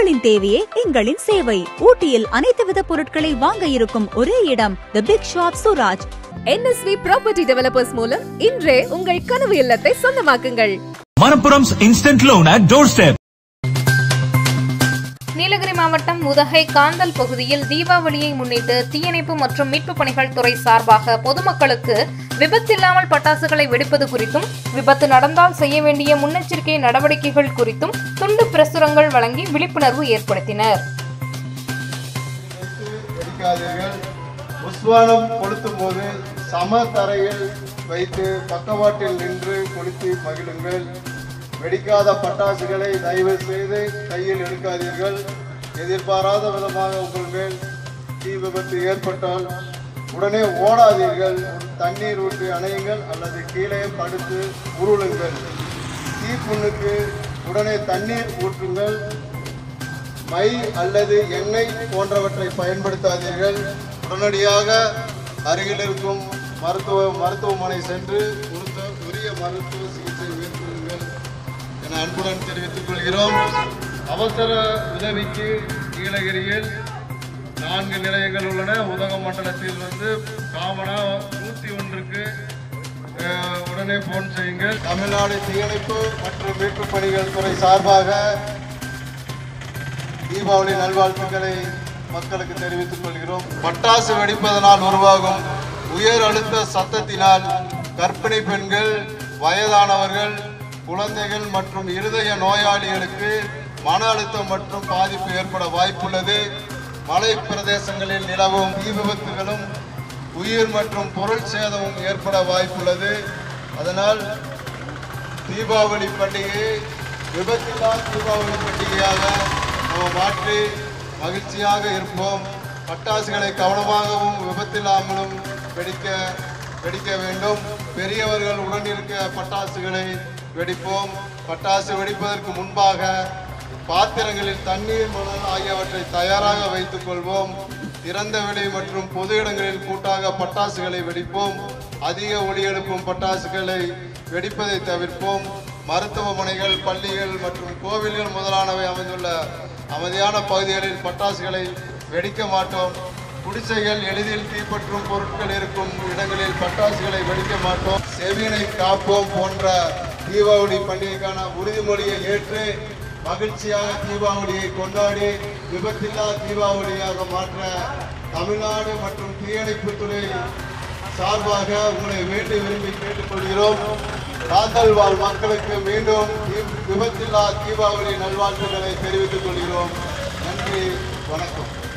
உங்களின் தேவையே எங்களின் சேவை ஊட்டியில் அனைத்து வித பொருட்களை வாங்க இருக்கும் ஒரே இடம் the big shop Suraj NSV property developers மூலம் இன்றே உங்கள் கனவு இல்லத்தை சொந்தமாக்குங்கள் Manappuram's instant loan at door step Nilgiri மாவட்டம் உதகை காந்தல் பகுதியில் தீபாவளியை முன்னிட்டு தீயணைப்பு மற்றும் மீட்பு பணிகள் துறை சார்பாக பொதுமக்களுக்கு விபத்தில்லாமல் பட்டாசுகளை வெடிப்பது குறித்தும் விபத்து நடந்தால் செய்ய வேண்டிய முன்னெச்சரிக்கை நடவடிக்கைகள் குறித்தும் துண்டு பிரசுரங்கள் வழங்கி விழிப்புணர்வு ஏற்படுத்தினர் வெடிக்காதீர்கள் புஸ்வானம் கொளுத்தும் போது சம தரையில் வைத்து பக்கவாட்டில் நின்று கொளுத்தி மகிழுங்கள் வெடிக்காத பட்டாசுகளை தயவு செய்து கையில் எடுக்காதீர்கள் எதிர்பாராத விதமாக உங்கள் மேல் தீ விபத்து ஏற்பட்டால் உடனே ஓடாதீர்கள் தண்ணீர் ஊற்றி அணையுங்கள் அல்லது கீழே படுத்து உருளுங்கள் தீப்புண்ணுக்கு உடனே தண்ணீர் ஊற்றுங்கள் மை அல்லது எண்ணெய் போன்றவற்றை பயன்படுத்தாதீர்கள் உடனடியாக அருகில் இருக்கும் மருத்துவ மருத்துவமனை சென்று உருத்த உரிய மருத்துவ சிகிச்சை மேற்கொள்ளுங்கள் என அன்புடன் தெரிவித்துக் கொள்கிறோம் அவசர உதவிக்கு நீலகிரியில் நான்கு நிலையங்கள் உள்ளன உதகம் மண்டலத்தில் வந்து காமனா நூற்றி ஒன்றுக்கு அஹ், உடனே போன் செய்யுங்கள் தமிழ்நாடு தீயணைப்பு மற்றும் மீட்புப் பணிகள் துறை சார்பாக தீபாவளி நல்வாழ்த்துக்களை மக்களுக்கு தெரிவித்துக் கொள்கிறோம் பட்டாசு வெடிப்பதனால் உருவாகும் உயர் அழுத்த சத்தத்தினால் கர்ப்பிணி பெண்கள் வயதானவர்கள் குழந்தைகள் மற்றும் இருதய நோயாளிகளுக்கு மன அழுத்தம் மற்றும் பாதிப்பு ஏற்பட வாய்ப்புள்ளது மலை பிரதேசங்களில் நிலவும் தீ விபத்துகளும் உயிர் மற்றும் பொருள் சேதமும் ஏற்பட வாய்ப்புள்ளது அதனால் தீபாவளி பண்டிகையை விபத்தில்லா தீபாவளி பண்டிகையாக நாம் மாற்றி மகிழ்ச்சியாக இருப்போம் பட்டாசுகளை கவனமாகவும் விபத்தில்லாமலும் வெடிக்க வெடிக்க வேண்டும் பெரியவர்கள் உடன் இருக்க பட்டாசுகளை வெடிப்போம் பட்டாசு வெடிப்பதற்கு முன்பாக பாத்திரங்களில் தண்ணீர் மணல் ஆகியவற்றை தயாராக வைத்துக் கொள்வோம் திறந்த வெளி மற்றும் பொது இடங்களில் கூட்டாக பட்டாசுகளை வெடிப்போம் அதிக ஒளி எழுப்பும் பட்டாசுகளை வெடிப்பதை தவிர்ப்போம் மருத்துவமனைகள் பள்ளிகள் மற்றும் கோவில்கள் முதலானவை அமைந்துள்ள அமைதியான பகுதிகளில் பட்டாசுகளை வெடிக்க மாட்டோம் குடிசைகள் எளிதில் தீப்பற்றும் பொருட்கள் இருக்கும் இடங்களில் பட்டாசுகளை வெடிக்க மாட்டோம் செவியினை காப்போம் போன்ற தீபாவளி பண்டிகைக்கான உறுதிமொழியை ஏற்று மகிழ்ச்சியாக தீபாவளியை கொண்டாடி விபத்தில்லா தீபாவளியாக மாற்ற தமிழ்நாடு மற்றும் தீயணைப்புத்துறை சார்பாக உங்களை வேண்டி விரும்பி கேட்டுக்கொள்கிறோம் காந்தல் வாழ் மக்களுக்கு மீண்டும் தீ- விபத்தில்லா தீபாவளி நல்வாழ்த்துக்களை தெரிவித்துக் கொள்கிறோம் நன்றி வணக்கம்